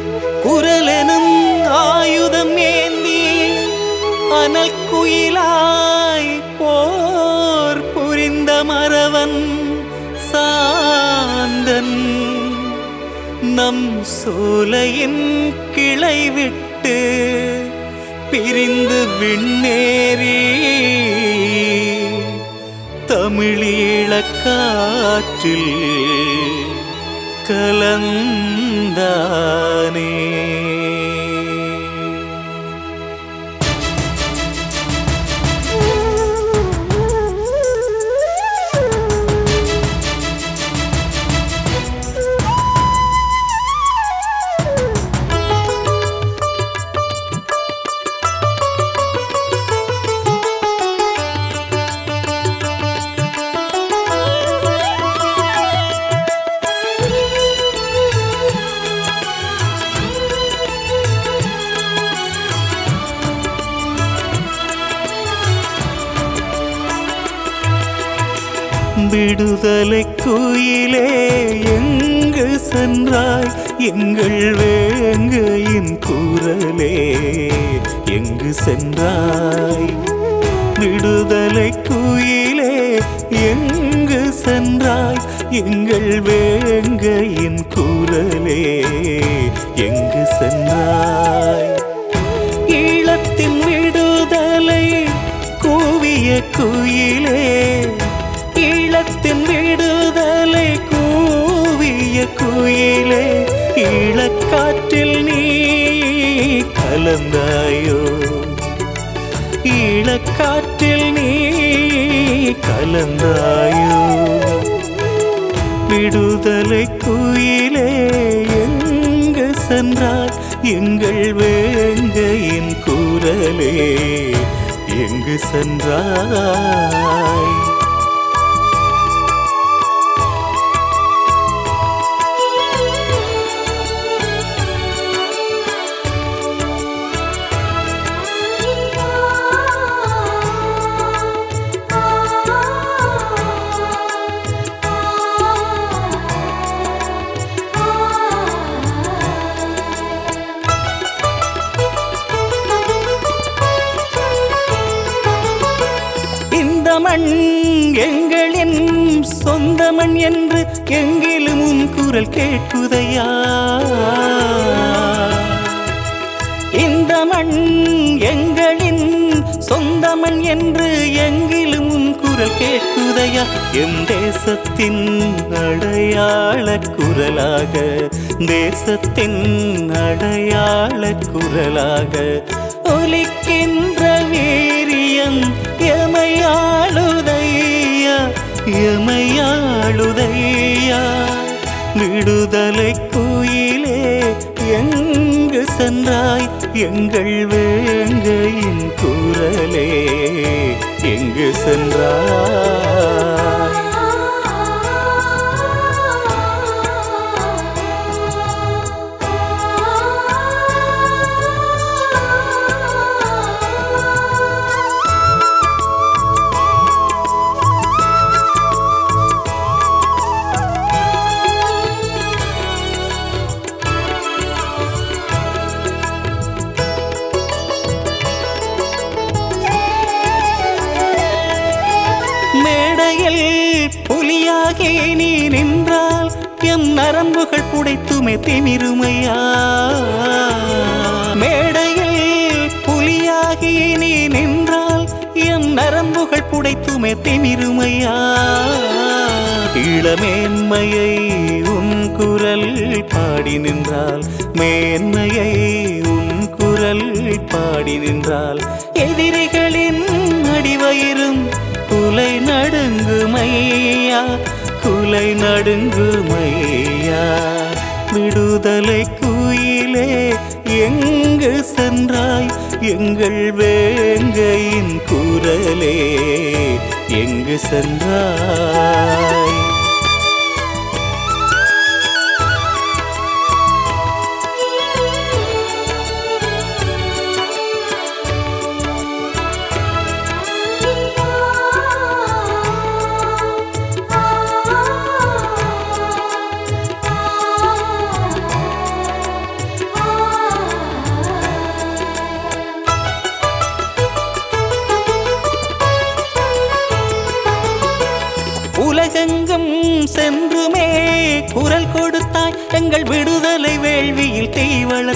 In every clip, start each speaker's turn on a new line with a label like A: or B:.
A: குரலெனும் ஆயுதம் ஏந்தி அனல் குயிலாய் போர் புரிந்த மறவன் சாந்தன் நம் சோலையின் கிளை விட்டு பிரிந்து விண்ணேறி தமிழீழக் காற்றில் கலந்தானே விடுதலை குயிலே எங்கு சென்றாய் எங்கள் வேங்கையின் குரலே எங்கு சென்றாய் விடுதலை குயிலே எங்கு சென்றாய் எங்கள் வேங்கையின் குரலே எங்கு சென்றாய் ஈழத்தின் விடுதலை கூவிய குயிலே ஈழத்தின் விடுதலை கூவிய குயிலே ஈழக்காற்றில் நீ கலந்தாயோ ஈழக்காற்றில் நீ கலந்தாயோ விடுதலை குயிலே எங்கு சென்றாய் எங்கள் வேங்கையின் குரலே எங்கு சென்றாய் இந்த மண் எங்களின் சொந்த மண் என்று எங்கிலும் உன் குரல் கேட்குதையா இந்த மண் எங்களின் சொந்த மண் என்று எங்கிலும் உன் குரல் கேட்குதையா எம் தேசத்தின் அடையாள குரலாக தேசத்தின் அடையாள குரலாக ஒலிக்கின்ற வீரியம் எமையாளுதையா எமையாளுதையா விடுதலை குயிலே எங்கு சென்றாய் எங்கள் வேங்கையின் குரலே எங்கு சென்றாய் மேடையில் புலியாகி நீ நின்றால் எம் நரம்புகள் புடைத்துமே திமிருமையா மேடையில் புலியாகி நீ நின்றால் எம் நரம்புகள் புடைத்துமே திமிருமையா இளமேன்மையை உன் குரல் பாடி நின்றால் மேன்மையை உன் குரல் பாடி நின்றால் எதிரிகளின் அடிவயிறும் குலை நடுங்குமையா குலை நடுங்குமையா விடுதலை குயிலே எங்கு சென்றாய் எங்கள் வேங்கையின் குரலே எங்கு சென்றாய்
B: ஆ
A: எங்கள் விடுதலை வேள்வியில் தீ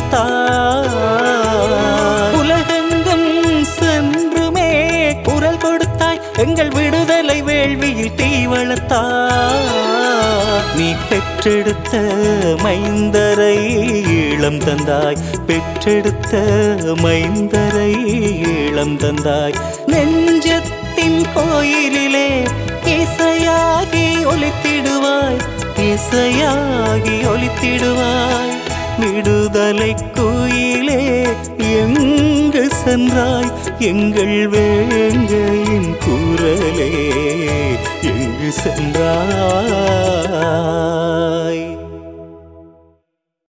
A: வளர்த்தாய் உலகெங்கும் சென்றுமே குரல் கொடுத்தாய் எங்கள் விடுதலை வேள்வியில் தீ வளர்த்தாய் நீ பெற்றெடுத்த மைந்தரை ஈழம் தந்தாய் பெற்றெடுத்த மைந்தரை ஈழம் தந்தாய் நெஞ்சத்தின் கோயிலிலே இசையாகி ஒலித்திடுவாய் இசையாகி ஒலித்திடுவாய் விடுதலை கோயிலே எங்கு சென்றாய் எங்கள் வேங்கையின் குரலே எங்கு சென்றாய்